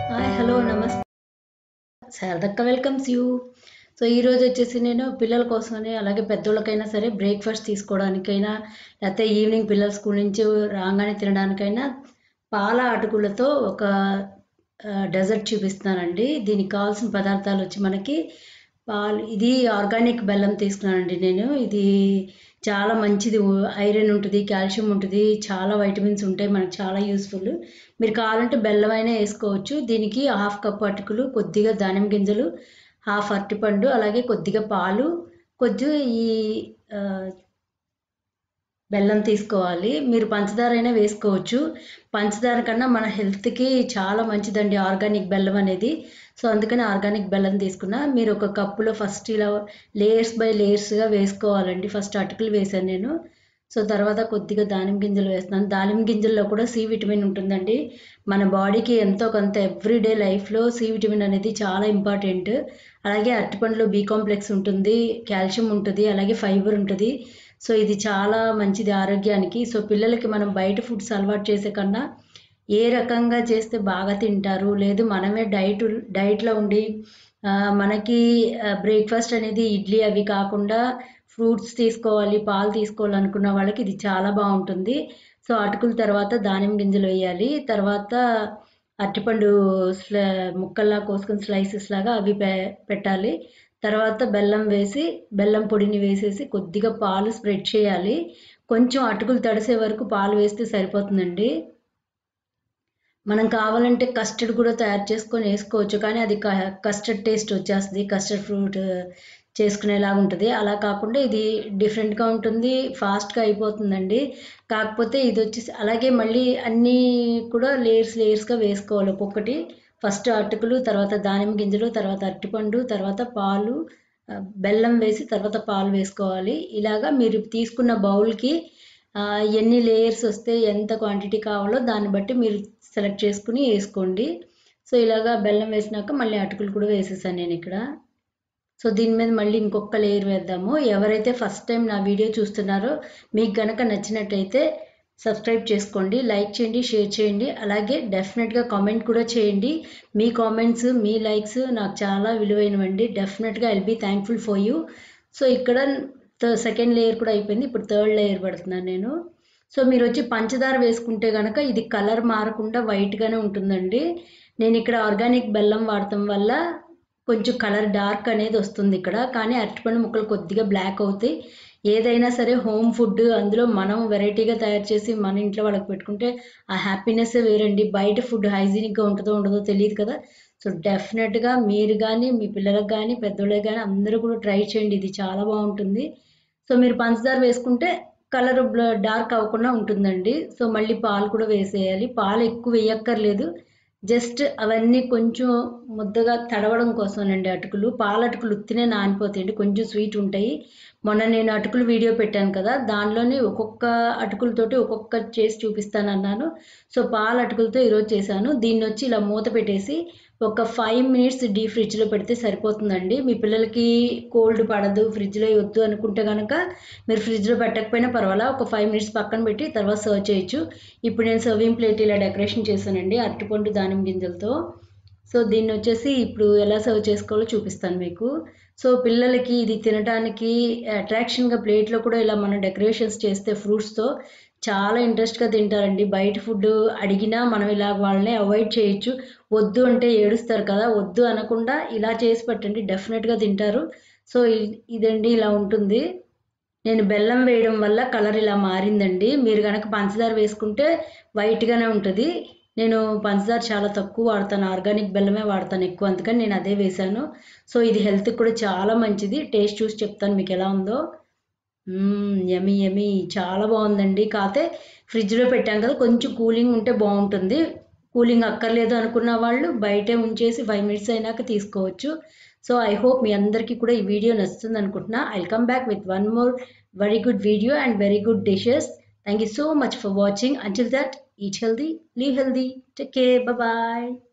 hi hello నమస్తే Sharadakka welcomes you so ఈరోజు వచ్చేసి నేను పిల్లల కోసమని అలాగే పెద్దోళ్ళకైనా సరే బ్రేక్ఫాస్ట్ తీసుకోవడానికైనా లేకపోతే ఈవినింగ్ పిల్లల స్కూల్ నుంచి రాగానే తినడానికైనా పాల అటుకులతో ఒక డెజర్ట్ చూపిస్తున్నానండి దీనికి కావాల్సిన పదార్థాలు వచ్చి మనకి పాలు ఇది ఆర్గానిక్ బెల్లం తీసుకున్నానండి నేను ఇది చాలా మంచిది ఐరన్ ఉంటుంది కాల్షియం ఉంటుంది చాలా వైటమిన్స్ ఉంటాయి మనకు చాలా యూస్ఫుల్ మీరు కావాలంటే బెల్లం అయినా వేసుకోవచ్చు దీనికి హాఫ్ కప్ అటుకులు కొద్దిగా దానిమ్మ గింజలు హాఫ్ అరటిపండు అలాగే కొద్దిగా పాలు కొద్దిగా ఈ ఆ, బెల్లం తీసుకోవాలి మీరు పంచదార అయినా వేసుకోవచ్చు పంచదార కన్నా మన హెల్త్కి చాలా మంచిదండి ఆర్గానిక్ బెల్లం అనేది సో అందుకని ఆర్గానిక్ బెల్లం తీసుకున్నా మీరు ఒక కప్పులో ఫస్ట్ ఇలా లేయర్స్ బై లేయర్స్గా వేసుకోవాలండి ఫస్ట్ అటుకులు వేసాను నేను సో తర్వాత కొద్దిగా దానిమ్మ గింజలు వేస్తున్నాను దానిమ్మ గింజల్లో కూడా సి విటమిన్ ఉంటుందండి మన బాడీకి ఎంతో కొంత ఎవ్రీడే లైఫ్లో సి విటమిన్ అనేది చాలా ఇంపార్టెంట్ అలాగే అరటిపండులో బి కాంప్లెక్స్ ఉంటుంది కాల్షియం ఉంటుంది అలాగే ఫైబర్ ఉంటుంది సో ఇది చాలా మంచిది ఆరోగ్యానికి సో పిల్లలకి మనం బయట ఫుడ్స్ అలవాటు చేసే కన్నా ఏ రకంగా చేస్తే బాగా తింటారు లేదు మనమే డైట్ డైట్లో ఉండి ఆ, మనకి బ్రేక్ఫాస్ట్ అనేది ఇడ్లీ అవి కాకుండా ఫ్రూట్స్ తీసుకోవాలి పాలు తీసుకోవాలి అనుకున్న వాళ్ళకి ఇది చాలా బాగుంటుంది సో అటుకుల తర్వాత దానిమ్మ గింజలు వేయాలి తర్వాత అరటిపండు స్ల ముక్కల్లా కోసుకొని స్లైసెస్ లాగా అవి పె పెట్టాలి తర్వాత బెల్లం వేసి బెల్లం పొడిని వేసేసి కొద్దిగా పాలు స్ప్రెడ్ చేయాలి కొంచెం అటుకులు తడిసే వరకు పాలు వేస్తే సరిపోతుందండి మనం కావాలంటే కస్టర్డ్ కూడా తయారు చేసుకొని వేసుకోవచ్చు కానీ అది కస్టర్డ్ టేస్ట్ వచ్చేస్తుంది కస్టర్డ్ ఫ్రూట్ చేసుకునేలాగా ఉంటుంది అలా కాకుండా ఇది డిఫరెంట్గా ఉంటుంది ఫాస్ట్గా అయిపోతుందండి కాకపోతే ఇది వచ్చేసి అలాగే మళ్ళీ అన్నీ కూడా లేయర్స్ లేయర్స్గా వేసుకోవాలి ఒక్కొక్కటి ఫస్ట్ అటుకులు తర్వాత దానిమ్మ గింజలు తర్వాత అరటిపండు తర్వాత పాలు ఆ, బెల్లం వేసి తర్వాత పాలు వేసుకోవాలి ఇలాగా మీరు తీసుకున్న బౌల్కి ఆ, ఎన్ని లేయర్స్ వస్తే ఎంత క్వాంటిటీ కావాలో దాన్ని బట్టి మీరు సెలెక్ట్ చేసుకుని వేసుకోండి సో ఇలాగా బెల్లం వేసినాక మళ్ళీ అటుకులు కూడా వేసేసాను నేను ఇక్కడ సో దీని మీద మళ్ళీ ఇంకొక లేయర్ వేద్దాము ఎవరైతే ఫస్ట్ టైం నా వీడియో చూస్తున్నారో మీకు గనక నచ్చినట్టయితే సబ్స్క్రైబ్ చేసుకోండి లైక్ చేయండి షేర్ చేయండి అలాగే డెఫినెట్గా కామెంట్ కూడా చేయండి మీ కామెంట్స్ మీ లైక్స్ నాకు చాలా విలువైనవండి డెఫినెట్గా I'll be thankful for you so ఇక్కడ సెకండ్ లేయర్ కూడా అయిపోయింది ఇప్పుడు థర్డ్ లేయర్ పెడుతున్నాను నేను సో మీరు వచ్చి పంచదార వేసుకుంటే కనుక ఇది కలర్ మారకుండా వైట్గానే ఉంటుందండి నేను ఇక్కడ ఆర్గానిక్ బెల్లం వాడటం వల్ల కొంచెం కలర్ డార్క్ అనేది వస్తుంది ఇక్కడ కానీ అరటిపండు ముక్కలు కొద్దిగా బ్లాక్ అవుతాయి ఏదైనా సరే హోమ్ ఫుడ్ అందులో మనం వెరైటీగా తయారు చేసి మన ఇంట్లో వాళ్ళకి పెట్టుకుంటే ఆ హ్యాపీనెస్ వేరండి బయట ఫుడ్ హైజీనిక్గా ఉంటుందో ఉండదో తెలియదు కదా సో డెఫినెట్గా మీరు కానీ మీ పిల్లలకు కానీ పెద్దోళ్ళకి కానీ అందరూ కూడా ట్రై చేయండి ఇది చాలా బాగుంటుంది సో మీరు పంచదార వేసుకుంటే కలర్ డార్క్ అవ్వకుండా ఉంటుందండి సో మళ్ళీ పాలు కూడా వేసేయాలి పాలు ఎక్కువ వేయక్కర్లేదు జస్ట్ అవన్నీ కొంచెం ముద్దగా తడవడం కోసమేనండి అటుకులు పాల అటుకులు ఉత్తినే నానిపోతాయండి కొంచెం స్వీట్ ఉంటాయి మొన్న నేను అటుకులు వీడియో పెట్టాను కదా దానిలోనే ఒక్కొక్క అటుకులతోటి ఒక్కొక్క చేసి చూపిస్తాను అన్నాను సో పాల అటుకులతో ఈరోజు చేశాను దీన్ని వచ్చి ఇలా మూత పెట్టేసి ఒక ఫైవ్ మినిట్స్ డీ ఫ్రిడ్జ్లో పెడితే సరిపోతుందండి మీ పిల్లలకి కోల్డ్ పడదు ఫ్రిడ్జ్లో వద్దు అనుకుంటే కనుక మీరు ఫ్రిడ్జ్లో పెట్టకపోయినా పర్వాలా ఒక ఫైవ్ మినిట్స్ పక్కన పెట్టి తర్వాత సర్వ్ చేయొచ్చు ఇప్పుడు నేను సర్వింగ్ ప్లేట్ ఇలా డెకరేషన్ చేశానండి అరటిపండు దానిమ్మ గింజలతో సో దీన్ని వచ్చేసి ఇప్పుడు ఎలా సర్వ్ చేసుకోవాలో చూపిస్తాను మీకు సో పిల్లలకి ఇది తినడానికి అట్రాక్షన్గా ప్లేట్లో కూడా ఇలా మనం డెకరేషన్స్ చేస్తే ఫ్రూట్స్తో చాలా ఇంట్రెస్ట్గా తింటారండి బయట ఫుడ్ అడిగినా మనం ఇలా వాళ్ళని అవాయిడ్ చేయొచ్చు వద్దు అంటే ఏడుస్తారు కదా వద్దు అనకుండా ఇలా చేసి పెట్టండి డెఫినెట్గా తింటారు సో ఇ- ఇదండి ఇలా ఉంటుంది నేను బెల్లం వేయడం వల్ల కలర్ ఇలా మారిందండి మీరు కనుక పంచదార వేసుకుంటే వైట్గానే ఉంటుంది నేను పంచదార చాలా తక్కువ వాడతాను ఆర్గానిక్ బెల్లమే వాడతాను ఎక్కువ అందుకని నేను అదే వేశాను సో ఇది హెల్త్కి కూడా చాలా మంచిది టేస్ట్ చూసి చెప్తాను మీకు ఎలా ఉందో యమీ యమీ చాలా బాగుందండి కాకపోతే ఫ్రిడ్జ్లో పెట్టాం కదా కొంచెం కూలింగ్ ఉంటే బాగుంటుంది కూలింగ్ అక్కర్లేదు అనుకున్న వాళ్ళు బయటే ఉంచేసి ఫైవ్ మినిట్స్ అయినాక తీసుకోవచ్చు సో ఐ హోప్ మీ అందరికీ కూడా ఈ వీడియో నచ్చుతుంది అనుకుంటున్నా I come back with one more very good video and very good dishes thank you so much for watching until that eat healthy leave healthy take care bye